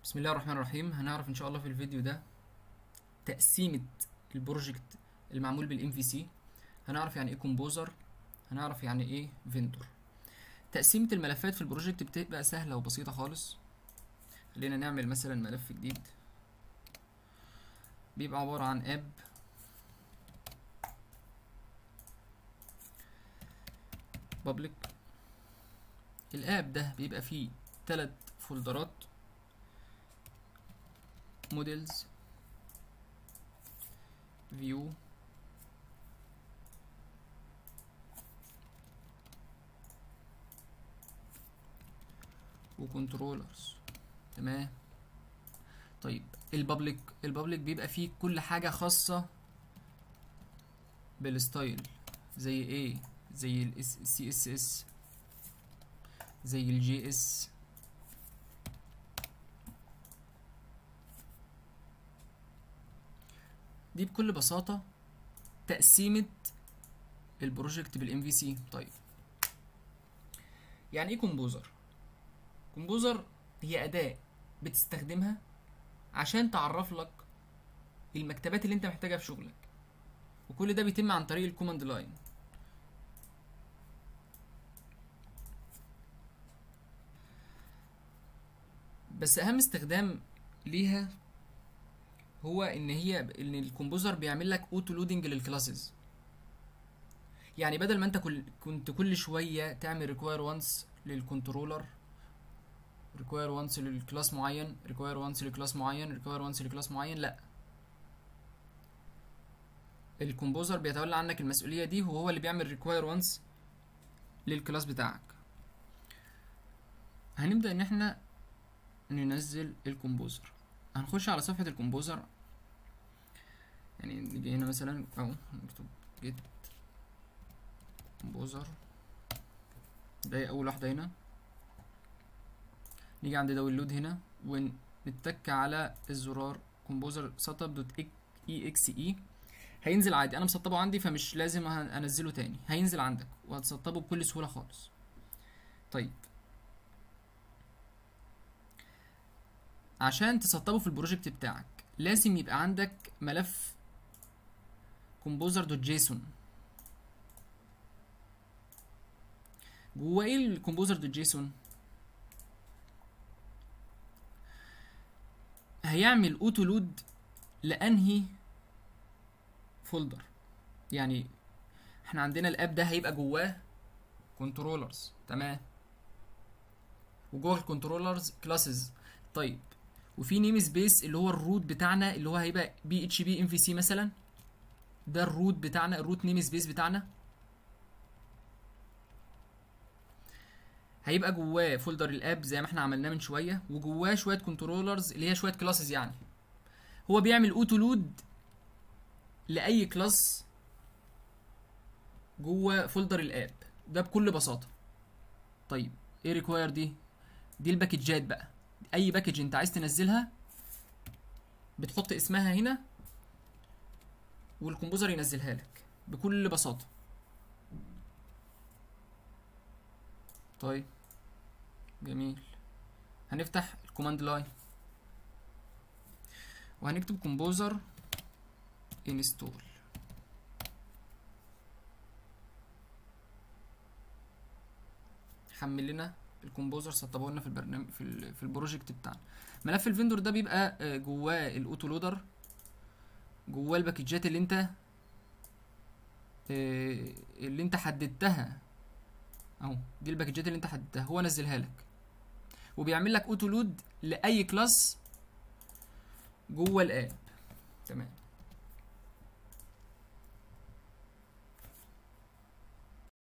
بسم الله الرحمن الرحيم هنعرف ان شاء الله في الفيديو ده تقسيمة البروجكت المعمول بالام في سي هنعرف يعني ايه كومبوزر هنعرف يعني ايه فيندور تقسيمة الملفات في البروجكت بتبقى سهلة وبسيطة خالص خلينا نعمل مثلا ملف جديد بيبقى عبارة عن اب بابليك الاب ده بيبقى فيه تلات فولدرات موديلز فيو وكنترولرز تمام طيب البابليك البابليك بيبقى فيه كل حاجة خاصة بالستايل زي ايه زي السي اس اس زي الجي اس دي بكل بساطة تقسيمة البروجكت بالام في سي طيب يعني ايه كومبوزر كومبوزر هي أداة بتستخدمها عشان تعرف لك المكتبات اللي انت محتاجها في شغلك وكل ده بيتم عن طريق الكوماند لاين بس اهم استخدام ليها هو ان هي ان الكومبوزر بيعمل لك اوتو لودنج للكلاسز يعني بدل ما انت كل كنت كل شويه تعمل ريكواير وانس للكنترولر ريكواير وانس للكلاس معين ريكواير وانس لكلاس معين ريكواير وانس لكلاس معين لا الكومبوزر بيتولى عنك المسؤوليه دي وهو اللي بيعمل ريكواير وانس للكلاس بتاعك هنبدا ان احنا ننزل الكومبوزر هنخش على صفحة الكومبوزر يعني نيجي هنا مثلا اهو نكتب جيت كومبوزر ده اول واحدة هنا نيجي عند داونلود هنا ونتك على الزرار كومبوزر سيت اب دوت اي اكس اي هينزل عادي انا مسطبه عندي فمش لازم انزله تاني هينزل عندك وهتسطبه بكل سهولة خالص طيب عشان تسطبه في البروجكت بتاعك لازم يبقى عندك ملف كومبوزر دوت جيسون جواه ايه الكومبوزر دوت جيسون هيعمل اوتو لود لانهي فولدر يعني احنا عندنا الاب ده هيبقى جواه كنترولرز تمام وجوه الكنترولرز كلاسز طيب وفي نيم سبيس اللي هو الروت بتاعنا اللي هو هيبقى بي اتش بي ام في سي مثلا ده الروت بتاعنا الروت نيم سبيس بتاعنا هيبقى جواه فولدر الاب زي ما احنا عملناه من شويه وجواه شويه كنترولرز اللي هي شويه كلاسز يعني هو بيعمل اوتو لود لاي كلاس جوه فولدر الاب ده بكل بساطه طيب ايه ريكواير دي دي الباكجات بقى اي باكج انت عايز تنزلها بتحط اسمها هنا والكمبوزر ينزلها لك بكل بساطه طيب جميل هنفتح الكوماند لاين وهنكتب كومبوزر انستول حمل لنا الكومبوزر سطبه لنا في البرنامج في ال في البروجكت بتاعنا ملف الفندور ده بيبقى جواه الاوتو لودر جواه الباكجات اللي انت اللي انت حددتها اهو دي الباكجات اللي انت حددتها هو نزلها لك وبيعمل لك اوتو لود لاي كلاس جوه الاب تمام